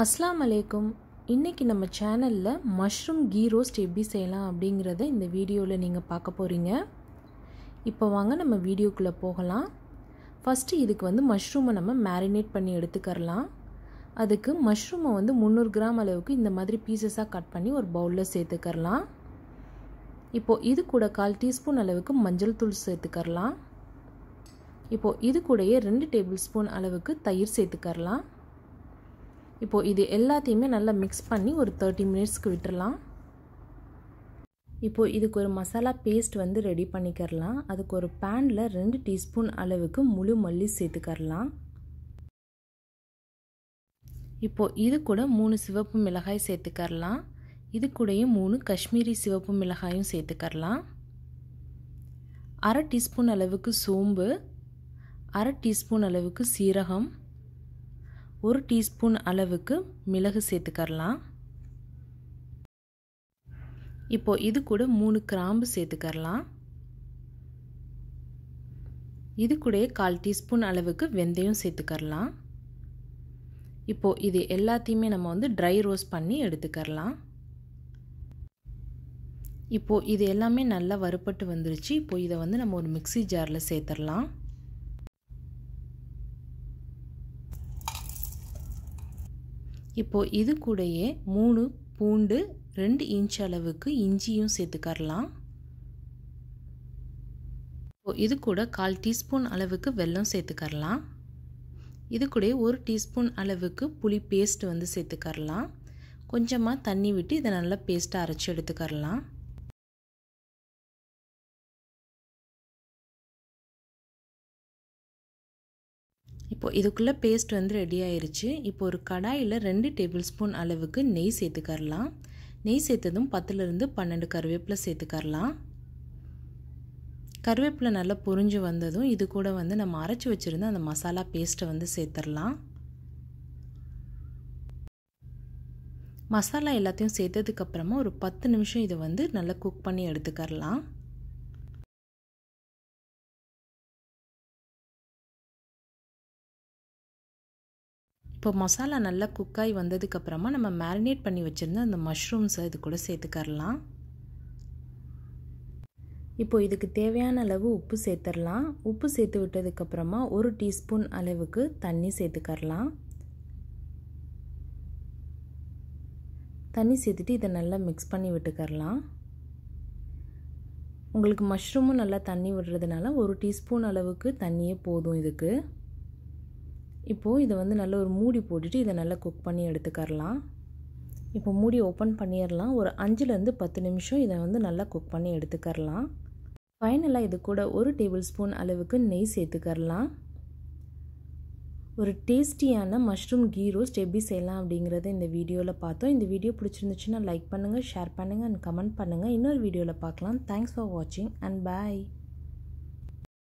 அஸ்லாம் அலைக்கும் இன்றைக்கி நம்ம சேனலில் மஷ்ரூம் கீ ரோஸ்ட் எப்படி செய்யலாம் அப்படிங்கிறத இந்த வீடியோவில் நீங்கள் பார்க்க போகிறீங்க இப்போ வாங்க நம்ம வீடியோக்குள்ளே போகலாம் ஃபஸ்ட்டு இதுக்கு வந்து மஷ்ரூமை நம்ம மேரினேட் பண்ணி எடுத்துக்கரலாம் அதுக்கு மஷ்ரூமை வந்து முந்நூறு கிராம் அளவுக்கு இந்த மாதிரி பீசஸாக கட் பண்ணி ஒரு பவுலில் சேர்த்துக்கரலாம் இப்போது இது கூட கால் டீஸ்பூன் அளவுக்கு மஞ்சள் தூள் சேர்த்துக்கரலாம் இப்போது இது கூடயே ரெண்டு டேபிள் ஸ்பூன் அளவுக்கு தயிர் சேர்த்துக்கரலாம் இப்போது இது எல்லாத்தையுமே நல்லா மிக்ஸ் பண்ணி ஒரு தேர்ட்டி மினிட்ஸ்க்கு விட்டுறலாம் இப்போது இதுக்கு ஒரு மசாலா பேஸ்ட் வந்து ரெடி பண்ணிக்கிறலாம் அதுக்கு ஒரு பேனில் ரெண்டு டீஸ்பூன் அளவுக்கு முழு மல்லி சேர்த்துக்கரலாம் இப்போது இது கூட மூணு சிவப்பு மிளகாய் சேர்த்துக்கரலாம் இது கூடயும் மூணு காஷ்மீரி சிவப்பு மிளகாயும் சேர்த்துக்கரலாம் அரை டீஸ்பூன் அளவுக்கு சோம்பு அரை டீஸ்பூன் அளவுக்கு சீரகம் ஒரு டீஸ்பூன் அளவுக்கு மிளகு சேர்த்துக்கரலாம் இப்போ இது கூட மூணு கிராம்பு சேர்த்துக்கரலாம் இது கூட கால் டீஸ்பூன் அளவுக்கு வெந்தயம் சேர்த்துக்கரலாம் இப்போது இது எல்லாத்தையுமே நம்ம வந்து ட்ரை ரோஸ்ட் பண்ணி எடுத்துக்கரலாம் இப்போது இது எல்லாமே நல்லா வறுப்பட்டு வந்துருச்சு இப்போது இதை வந்து நம்ம ஒரு மிக்சி ஜாரில் சேர்த்துடலாம் இப்போது இது கூடயே மூணு பூண்டு ரெண்டு இன்ச் அளவுக்கு இஞ்சியும் சேர்த்துக்கரலாம் இப்போ இது கூட கால் டீஸ்பூன் அளவுக்கு வெல்லம் சேர்த்துக்கரலாம் இது கூட ஒரு டீஸ்பூன் அளவுக்கு புளி பேஸ்ட் வந்து சேர்த்துக்கரலாம் கொஞ்சமாக தண்ணி விட்டு இதை நல்லா பேஸ்ட்டாக அரைச்சி எடுத்துக்கரலாம் இப்போது இதுக்குள்ளே பேஸ்ட் வந்து ரெடி ஆயிடுச்சு இப்போ ஒரு கடாயில் ரெண்டு டேபிள் ஸ்பூன் அளவுக்கு நெய் சேர்த்துக்கரலாம் நெய் சேர்த்ததும் பத்துலேருந்து பன்னெண்டு கருவேப்பிலை சேர்த்துக்கரலாம் கருவேப்பிலை நல்லா பொரிஞ்சு வந்ததும் இது கூட வந்து நம்ம அரைச்சி வச்சுருந்த அந்த மசாலா பேஸ்ட்டை வந்து சேர்த்துடலாம் மசாலா எல்லாத்தையும் சேர்த்ததுக்கப்புறமா ஒரு பத்து நிமிஷம் இதை வந்து நல்லா குக் பண்ணி எடுத்துக்கரலாம் இப்போ மசாலா நல்லா குக்காகி வந்ததுக்கப்புறமா நம்ம மேரினேட் பண்ணி வச்சுருந்த அந்த மஷ்ரூம்ஸை இது கூட சேர்த்துக்கரலாம் இப்போ இதுக்கு தேவையான அளவு உப்பு சேர்த்துடலாம் உப்பு சேர்த்து விட்டதுக்கப்புறமா ஒரு டீஸ்பூன் அளவுக்கு தண்ணி சேர்த்துக்கரலாம் தண்ணி சேர்த்துட்டு இதை நல்லா மிக்ஸ் பண்ணி விட்டுக்கரலாம் உங்களுக்கு மஷ்ரூமும் நல்லா தண்ணி விடுறதுனால ஒரு டீஸ்பூன் அளவுக்கு தண்ணியே போதும் இதுக்கு இப்போது இதை வந்து நல்ல ஒரு மூடி போட்டுட்டு இதை நல்லா குக் பண்ணி எடுத்துக்கரலாம் இப்போ மூடி ஓப்பன் பண்ணிடலாம் ஒரு அஞ்சுலேருந்து பத்து நிமிஷம் இதை வந்து நல்லா குக் பண்ணி எடுத்துக்கரலாம் ஃபைனலாக இது கூட ஒரு டேபிள் ஸ்பூன் அளவுக்கு நெய் சேர்த்துக்கரலாம் ஒரு டேஸ்டியான மஷ்ரூம் கீ ரோஸ்ட் எப்படி செய்யலாம் அப்படிங்கிறத இந்த வீடியோவில் பார்த்தோம் இந்த வீடியோ பிடிச்சிருந்துச்சுன்னா லைக் பண்ணுங்கள் ஷேர் பண்ணுங்கள் அண்ட் கமெண்ட் பண்ணுங்கள் இன்னொரு வீடியோவில் பார்க்கலாம் தேங்க்ஸ் ஃபார் வாட்சிங் அண்ட் பாய்